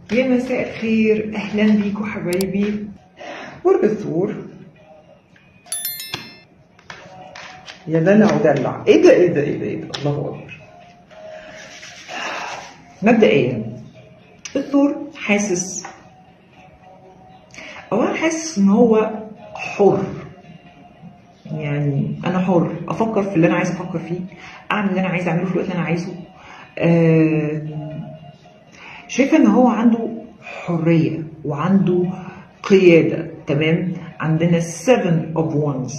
يا مساء الخير اهلا بيكم حبايبي برج الثور يا دلع ودلع ايه ده ايه ده ايه ده ايه ده الله اكبر مبدئيا الثور حاسس اولا حاسس ان هو حر يعني انا حر افكر في اللي انا عايز افكر فيه اعمل اللي انا عايز اعمله في الوقت اللي انا عايزه آه، شايفه ان هو عنده حريه وعنده قياده تمام عندنا 7 اوف وانز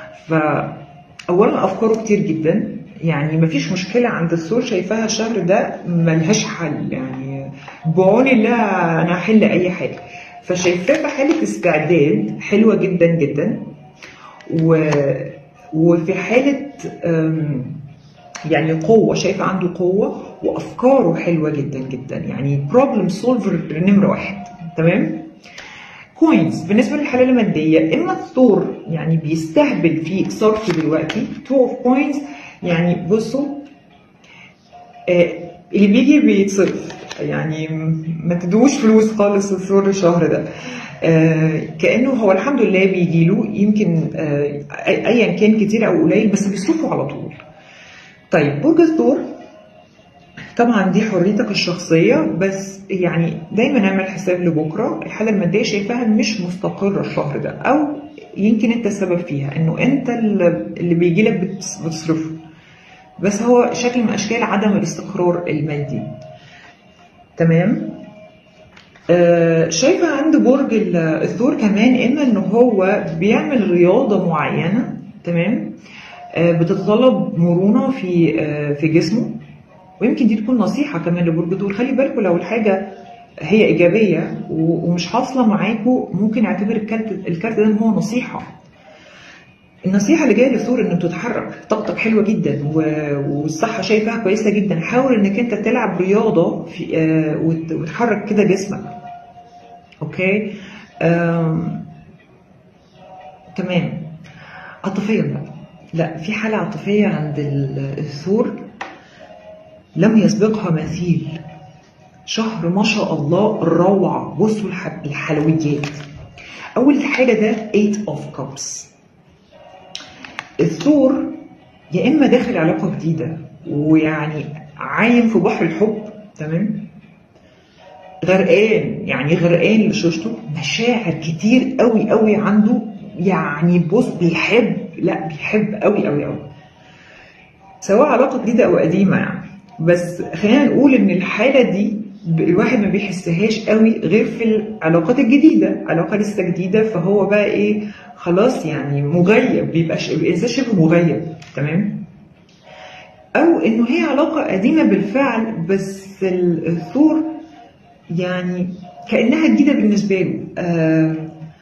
فاولا افكاره كتير جدا يعني مفيش مشكله عند الثور شايفاها الشهر ده ملهاش حل يعني بعون الله انا هحل اي حاجه فشايفاه في حاله استعداد حلوه جدا جدا و... وفي حاله أم، يعني قوة شايفة عنده قوة وأفكاره حلوة جدا جدا يعني بروبلم سولفر نمرة واحد تمام كوينز بالنسبة للحالة المادية إما الثور يعني بيستهبل في صرفه دلوقتي تو اوف كوينز يعني بصوا آه اللي بيجي بيتصرف يعني ما تدوش فلوس خالص الثور الشهر ده آه كانه هو الحمد لله بيجي له يمكن آه ايا كان كتير او قليل بس بيصرفوا على طول طيب برج الثور طبعا دي حريتك الشخصية بس يعني دايما اعمل حساب لبكرة الحالة المادية شايفاها مش مستقرة الشهر ده أو يمكن أنت السبب فيها إنه أنت اللي بيجي لك بتصرفه بس هو شكل من أشكال عدم الاستقرار المادي تمام آه شايفة عند برج الثور كمان إما إن هو بيعمل رياضة معينة تمام بتتطلب مرونه في في جسمه ويمكن دي تكون نصيحه كمان لبرج الثور خلي بالكم لو الحاجه هي ايجابيه ومش حاصله معاكم ممكن اعتبر الكارت الكارت ده ان هو نصيحه النصيحة اللي جاية للثور انك تتحرك طاقتك حلوة جدا والصحة شايفاها كويسة جدا حاول انك انت تلعب رياضة في آه وتحرك كده جسمك اوكي آم. تمام عاطفيا بقى لا في حالة عاطفية عند الثور لم يسبقها مثيل شهر ما شاء الله روعة بصوا الحلويات أول حاجة ده 8 of cups الثور يا إما داخل علاقة جديدة ويعني عايم في بحر الحب تمام غرقان يعني غرقان لشوشته مشاعر كتير قوي قوي عنده يعني بص بيحب لا بيحب قوي قوي قوي سواء علاقه جديده او قديمه يعني بس خلينا نقول ان الحاله دي الواحد ما بيحسهاش قوي غير في العلاقات الجديده علاقه لسه جديده فهو بقى ايه خلاص يعني مغيب بيبقى الانسان شبه مغيب تمام او انه هي علاقه قديمه بالفعل بس الثور يعني كانها جديده بالنسبه له آه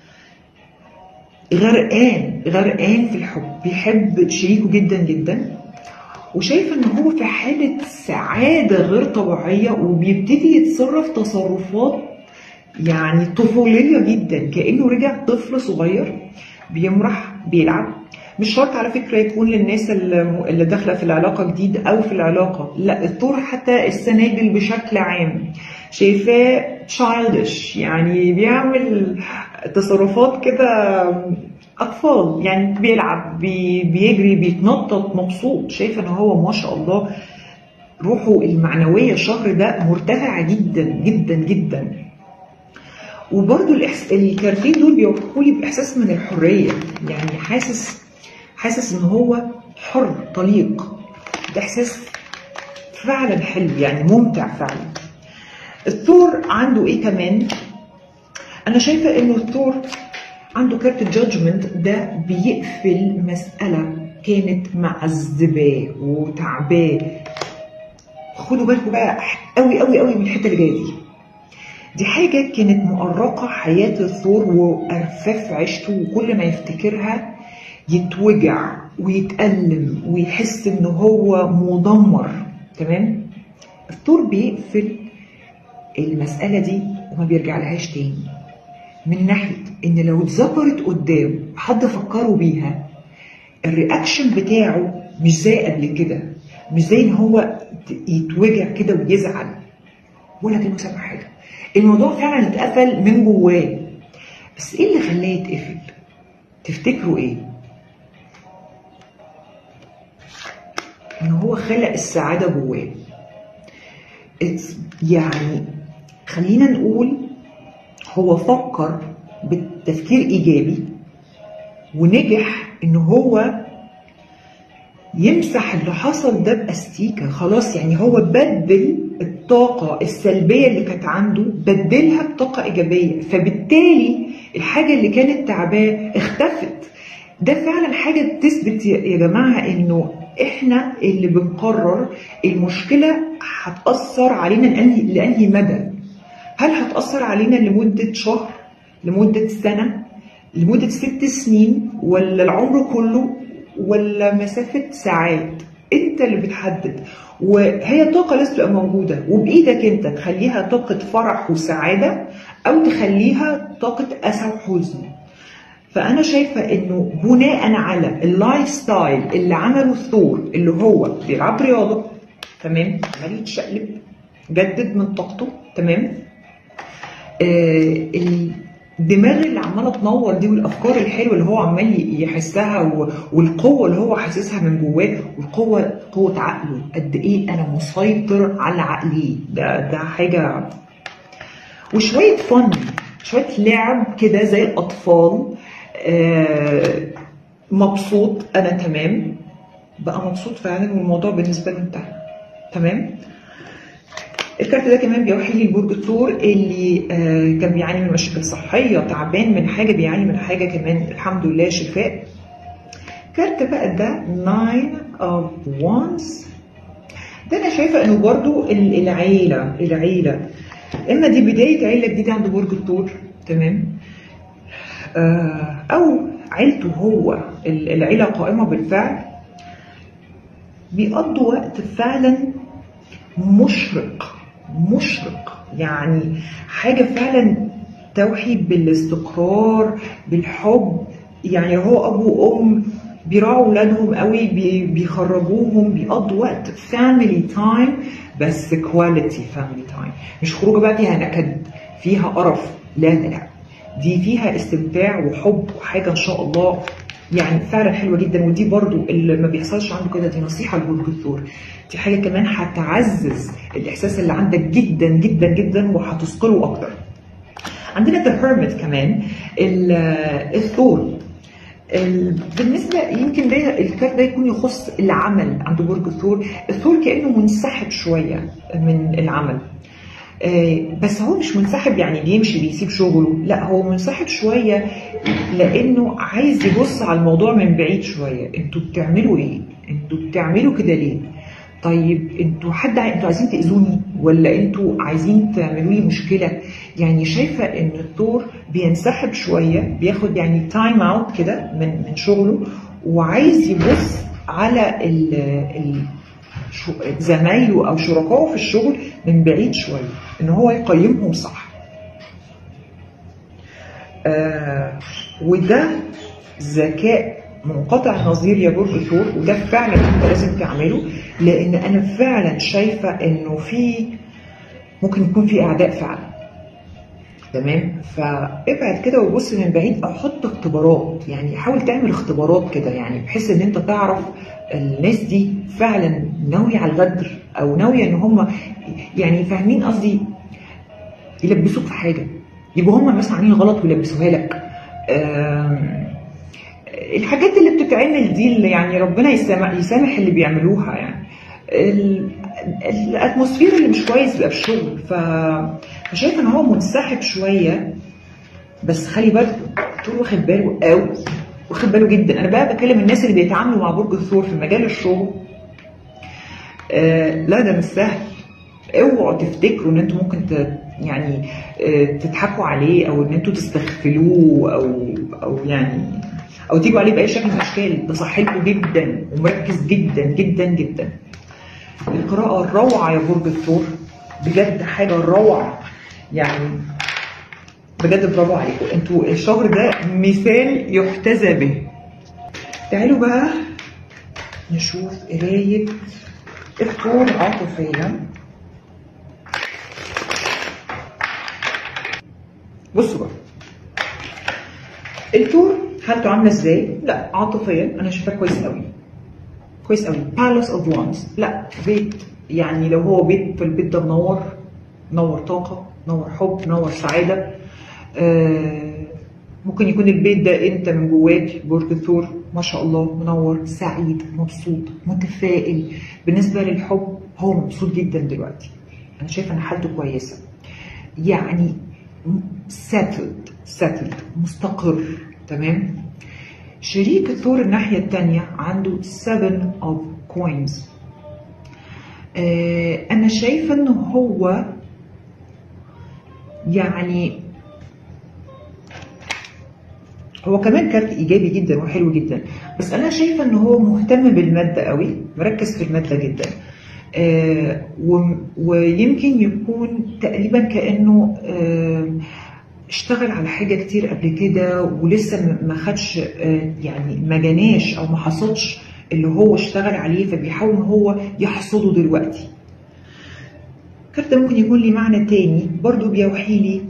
غرقان غرقان في الحب بيحب شريكه جدا جدا وشايف ان هو في حالة سعادة غير طبيعية وبيبتدي يتصرف تصرفات يعني طفولية جدا كأنه رجع طفل صغير بيمرح بيلعب مش شرط على فكرة يكون للناس اللي داخلة في العلاقة جديد أو في العلاقة لا الثور حتى السناجل بشكل عام شايفاه childish يعني بيعمل تصرفات كده اطفال يعني بيلعب بي بيجري بيتنطط مبسوط شايفه ان هو ما شاء الله روحه المعنويه الشهر ده مرتفعه جدا جدا جدا وبرده الإحس... الكارتين دول بيوقفوا لي باحساس من الحريه يعني حاسس حاسس ان هو حر طليق ده احساس فعلا حلو يعني ممتع فعلا الثور عنده ايه كمان انا شايفه انه الثور عنده كارت الجادجمنت ده بيقفل مسألة كانت معذباه وتعباه خدوا بالكم بقى قوي قوي قوي من الحتة اللي جاية دي دي حاجة كانت مؤرقة حياة الثور وقرفاه عيشته وكل ما يفتكرها يتوجع ويتألم ويحس ان هو مدمر تمام الثور بيقفل المسألة دي وما بيرجع لهاش تاني من ناحية إن لو اتذكرت قدام حد فكروا بيها الرياكشن بتاعه مش زي قبل كده مش زي إن هو يتوجع كده ويزعل ولا كأنه سامع حاجة الموضوع فعلا اتقفل من جواه بس ايه اللي خلاه يتقفل تفتكروا ايه ان هو خلق السعاده جواه It's- يعني خلينا نقول هو فكر بالتفكير ايجابي ونجح ان هو يمسح اللي حصل ده باستيكه خلاص يعني هو بدل الطاقه السلبيه اللي كانت عنده بدلها بطاقه ايجابيه فبالتالي الحاجه اللي كانت تعباه اختفت ده فعلا حاجه تثبت يا يا جماعه انه احنا اللي بنقرر المشكله هتاثر علينا لانهي لانهي مدى هل هتاثر علينا لمده شهر لمده سنه لمده ست سنين ولا العمر كله ولا مسافه ساعات انت اللي بتحدد وهي طاقه لازم تبقى موجوده وبايدك انت تخليها طاقه فرح وسعاده او تخليها طاقه اسى وحزن فانا شايفه انه بناء على اللايف ستايل اللي عمله الثور اللي هو بيلعب رياضه تمام عمال يتشقلب جدد من طاقته تمام آه الدماغ اللي عماله تنور دي والافكار الحلوه اللي هو عمال يحسها و- والقوه اللي هو حاسسها من جواه والقوه قوه عقله قد ايه انا مسيطر على عقلي ده ده حاجه وشويه فن شويه لعب كده زي الاطفال آه، مبسوط انا تمام بقى مبسوط فعلا والموضوع بالنسبه له انتهى تمام الكارت ده كمان بيوحي لي لبرج الثور اللي آه، كان بيعاني من مشاكل صحيه تعبان من حاجه بيعاني من حاجه كمان الحمد لله شفاء كارت بقى ده 9 of wands ده انا شايفه انه برضو ال- العيله العيله اما دي بدايه عيله جديده عند برج الثور تمام آه، او عيلته هو ال- العيله قائمه بالفعل بيقضوا وقت فعلا مشرق مشرق يعني حاجه فعلا توحي بالاستقرار بالحب يعني هو ابو وام بيراعوا اولادهم قوي بي- بيخرجوهم بيقضوا وقت فاميلي تايم بس كواليتي فاميلي تايم مش خروجه بقى فيها نكد فيها قرف لا لا لا دي فيها استمتاع وحب وحاجه ان شاء الله يعني فعلا حلوه جدا ودي برضو اللي ما بيحصلش عنده كده دي نصيحه لبرج الثور دي حاجه كمان هتعزز الاحساس اللي عندك جدا جدا جدا وهتثقله اكتر عندنا ذا هيرمت كمان ال- الثور ال- بالنسبه يمكن ده الكارت ده يكون يخص العمل عند برج الثور الثور كانه منسحب شويه من العمل آه، بس هو مش منسحب يعني بيمشي بيسيب شغله لا هو منسحب شويه لانه عايز يبص على الموضوع من بعيد شويه انتوا بتعملوا ايه انتوا بتعملوا كده ليه طيب انتوا حد ع- انتوا عايزين تاذوني ولا انتوا عايزين تعملوا لي مشكله يعني شايفه ان الدور بينسحب شويه بياخد يعني تايم اوت كده من من شغله وعايز يبص على ال ال شو- زمايله او شركائه في الشغل من بعيد شويه ان هو يقيمهم صح آه وده ذكاء منقطع النظير يا برج الثور وده فعلا انت لازم تعمله لان انا فعلا شايفه انه في ممكن يكون في اعداء فعلا تمام فابعد كده وبص من بعيد او حط اختبارات يعني حاول تعمل اختبارات كده يعني بحيث ان انت تعرف الناس دي فعلا ناويه على الغدر او ناويه ان هم يعني فاهمين قصدي يلبسوك في حاجه يبقوا هم مثلا عاملين غلط ويلبسوها لك آم، الحاجات اللي بتتعمل دي اللي يعني ربنا يسامح يسامح اللي بيعملوها يعني ال- الاتموسفير اللي مش كويس بيبقى في الشغل ف... فشايف ان هو منسحب شويه بس خلي بالك طول واخد باله قوي واخد باله جدا انا بقى بكلم الناس اللي بيتعاملوا مع برج الثور في مجال الشغل آه لا ده مش سهل اوعوا تفتكروا ان انتوا ممكن ت... يعني آه تضحكوا عليه او ان انتوا تستغفلوه او او يعني او تيجوا عليه باي شكل من الاشكال ده صحته جدا ومركز جدا جدا جدا القراءة الروعة يا برج الثور بجد حاجة روعة يعني بجد برافو عليكم انتوا الشهر ده مثال يحتذى به تعالوا بقى نشوف قراية الثور عاطفيا بصوا بقى التور حالته عامله ازاي؟ لا عاطفيا انا شايفاه كويس قوي كويس قوي بالاس اوف وانز لا بيت يعني لو هو بيت فالبيت ده منور منور طاقه منور حب منور سعاده آه ممكن يكون البيت ده انت من جواك برج الثور ما شاء الله منور سعيد مبسوط متفائل بالنسبه للحب هو مبسوط جدا دلوقتي انا شايفه ان حالته كويسه يعني settled settled مستقر تمام شريك الثور الناحية التانية عنده 7 of coins آه أنا شايفة إن هو يعني هو كمان كارت ايجابي جدا وحلو جدا بس انا شايفه ان هو مهتم بالماده قوي مركز في الماده جدا آه ويمكن يكون تقريبا كانه آه اشتغل على حاجه كتير قبل كده ولسه ما خدش آه يعني ما جناش او ما حصدش اللي هو اشتغل عليه فبيحاول ان هو يحصده دلوقتي الكارت ممكن يكون لي معنى تاني برضو بيوحي لي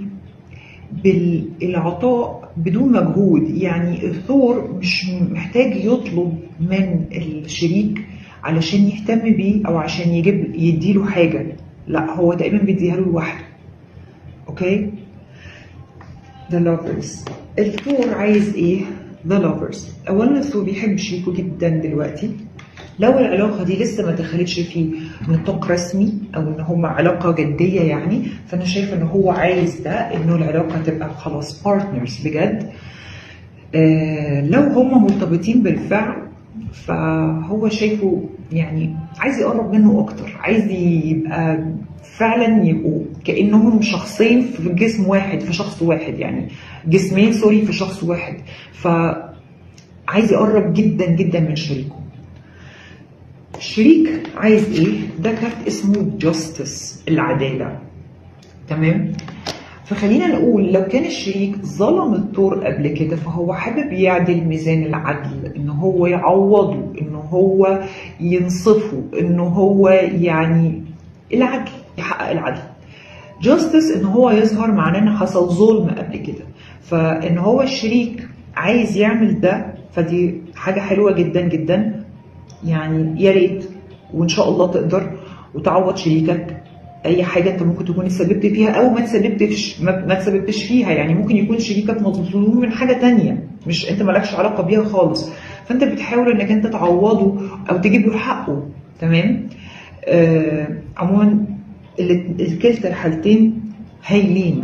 بالعطاء بدون مجهود يعني الثور مش محتاج يطلب من الشريك علشان يهتم بيه او عشان يجيب يديله حاجه لا هو دايما بيديها له لوحده اوكي ذا لافرز الثور عايز ايه ذا لافرز اولا الثور بيحب شريكه جدا دلوقتي لو العلاقة دي لسه ما دخلتش في نطاق رسمي أو إن هما علاقة جدية يعني فأنا شايفة إن هو عايز ده إنه العلاقة تبقى خلاص بارتنرز بجد آه لو هما مرتبطين بالفعل فهو شايفه يعني عايز يقرب منه أكتر عايز يبقى فعلا يبقوا كأنهم شخصين في جسم واحد في شخص واحد يعني جسمين سوري في شخص واحد فعايز يقرب جدا جدا من شريكه الشريك عايز ايه؟ ده كارت اسمه جاستس العدالة تمام؟ فخلينا نقول لو كان الشريك ظلم الثور قبل كده فهو حابب يعدل ميزان العدل ان هو يعوضه ان هو ينصفه ان هو يعني العدل يحقق العدل جاستس ان هو يظهر معناه ان حصل ظلم قبل كده فان هو الشريك عايز يعمل ده فدي حاجة حلوة جدا جدا يعني يا ريت وان شاء الله تقدر وتعوض شريكك اي حاجه انت ممكن تكون اتسببت فيها او ما تسببتش ما, ما تسببتش فيها يعني ممكن يكون شريكك مظلوم من حاجه تانية مش انت مالكش علاقه بيها خالص فانت بتحاول انك انت تعوضه او تجيب له حقه تمام آه عموما الكلتا الحالتين هايلين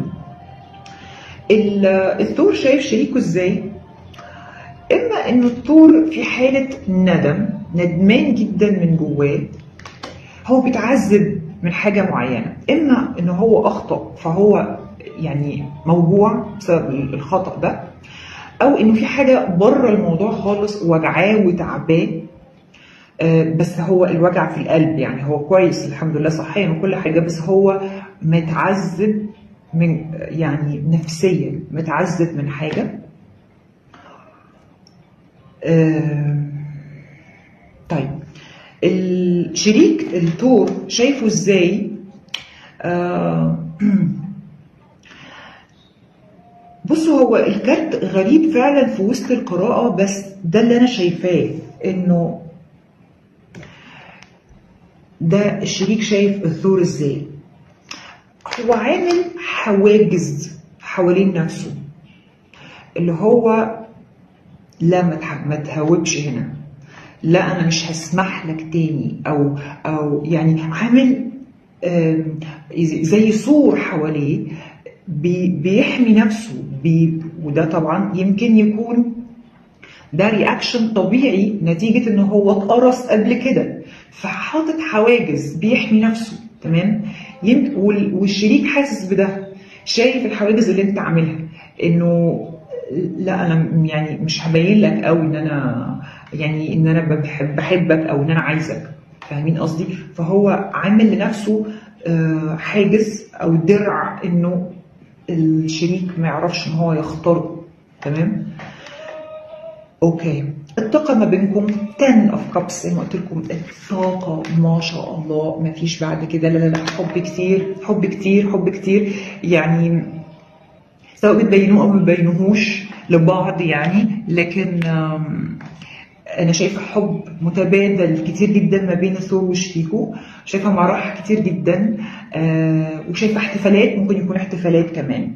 الثور شايف شريكه ازاي اما انه الثور في حاله ندم ندمان جدا من جواه هو بيتعذب من حاجه معينه اما ان هو اخطا فهو يعني موجوع بسبب الخطا ده او انه في حاجه بره الموضوع خالص وجعاه وتعباه بس هو الوجع في القلب يعني هو كويس الحمد لله صحيا وكل حاجه بس هو متعذب من يعني نفسيا متعذب من حاجه طيب الشريك التور شايفه ازاي آه بصوا هو الكارت غريب فعلا في وسط القراءة بس ده اللي أنا شايفاه إنه ده الشريك شايف الثور ازاي هو عامل حواجز حوالين نفسه اللي هو لا ما تهوبش هنا لا انا مش هسمح لك تاني او او يعني عامل زي سور حواليه بيحمي نفسه بي وده طبعا يمكن يكون ده رياكشن طبيعي نتيجة ان هو اتقرص قبل كده فحاطط حواجز بيحمي نفسه تمام يمكن والشريك حاسس بده شايف الحواجز اللي انت عاملها انه لا انا يعني مش هبين لك قوي ان انا يعني ان انا بحب بحبك او ان انا عايزك فاهمين قصدي فهو عامل لنفسه حاجز او درع انه الشريك ما يعرفش ان هو يختاره تمام اوكي الطاقه ما بينكم 10 اوف كابس زي ما قلت لكم الطاقه ما شاء الله ما فيش بعد كده لا لا لا حب كتير حب كتير حب كتير يعني سواء بتبينوه او ما بتبينوهوش لبعض يعني لكن آم، انا شايفه حب متبادل كتير جدا ما بين ثور وشريكه شايفه مرح كتير جدا آه، وشايفه احتفالات ممكن يكون احتفالات كمان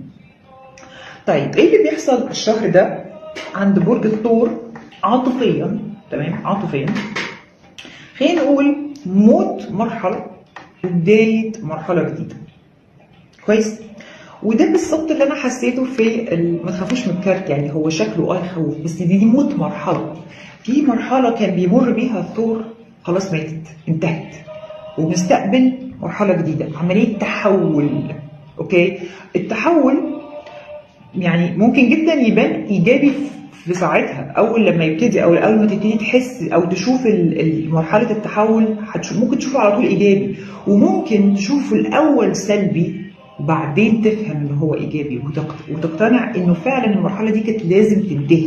طيب ايه اللي بيحصل الشهر ده عند برج الثور عاطفيا تمام عاطفيا خلينا نقول موت مرحله وبدايه مرحله جديده كويس وده بالظبط اللي انا حسيته في ال- ما تخافوش من الكارت يعني هو شكله اه يخوف بس دي, دي موت مرحله في مرحله كان بيمر بيها الثور خلاص ماتت انتهت وبنستقبل مرحله جديده عمليه تحول اوكي التحول يعني ممكن جدا يبان ايجابي في ساعتها اول لما يبتدي او اول ما تبتدي تحس او تشوف ال- ال- مرحله التحول هتشوف ممكن تشوفه على طول ايجابي وممكن تشوفه الاول سلبي وبعدين تفهم ان هو ايجابي وتقت- وتقتنع انه فعلا المرحله دي كانت لازم تنتهي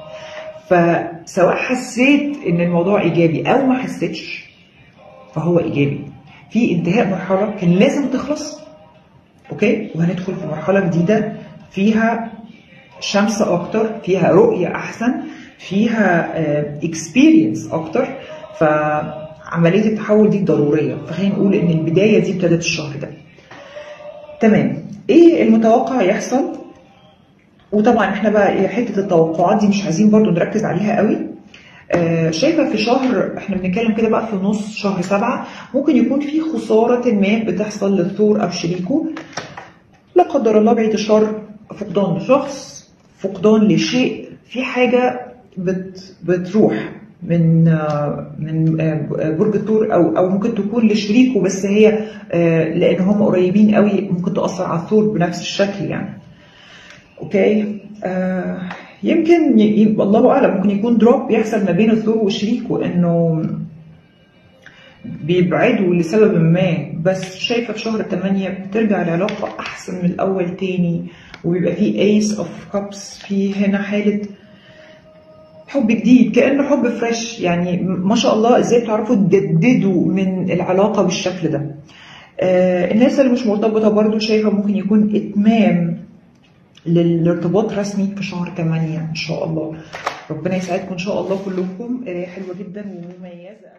فسواء حسيت ان الموضوع ايجابي او ما حسيتش فهو ايجابي في انتهاء مرحله كان لازم تخلص اوكي وهندخل في مرحله جديده فيها شمس اكتر فيها رؤيه احسن فيها اكسبيرينس اكتر فعمليه التحول دي ضروريه فخلينا نقول ان البدايه دي ابتدت الشهر ده تمام ايه المتوقع يحصل وطبعا احنا بقى إيه حته التوقعات دي مش عايزين برضو نركز عليها قوي آه، شايفه في شهر احنا بنتكلم كده بقى في نص شهر سبعة ممكن يكون في خساره ما بتحصل للثور او شريكه لا قدر الله بعيد الشر فقدان لشخص فقدان لشيء في حاجه بت بتروح من آه، من آه، برج الثور او او ممكن تكون لشريكه بس هي آه، لان هم قريبين قوي ممكن تاثر على الثور بنفس الشكل يعني اوكي آه يمكن ي... ي- الله اعلم ممكن يكون دروب بيحصل ما بين الثور وشريكه انه بيبعدوا لسبب ما بس شايفه في شهر 8 بترجع العلاقه احسن من الاول تاني وبيبقى فيه ايس اوف كابس في هنا حاله حب جديد كانه حب فريش يعني ما شاء الله ازاي بتعرفوا تجددوا من العلاقه بالشكل ده آه الناس اللي مش مرتبطه برضو شايفه ممكن يكون اتمام للارتباط رسمي في شهر 8 ان شاء الله ربنا يسعدكم ان شاء الله كلكم قرايه حلوه جدا ومميزه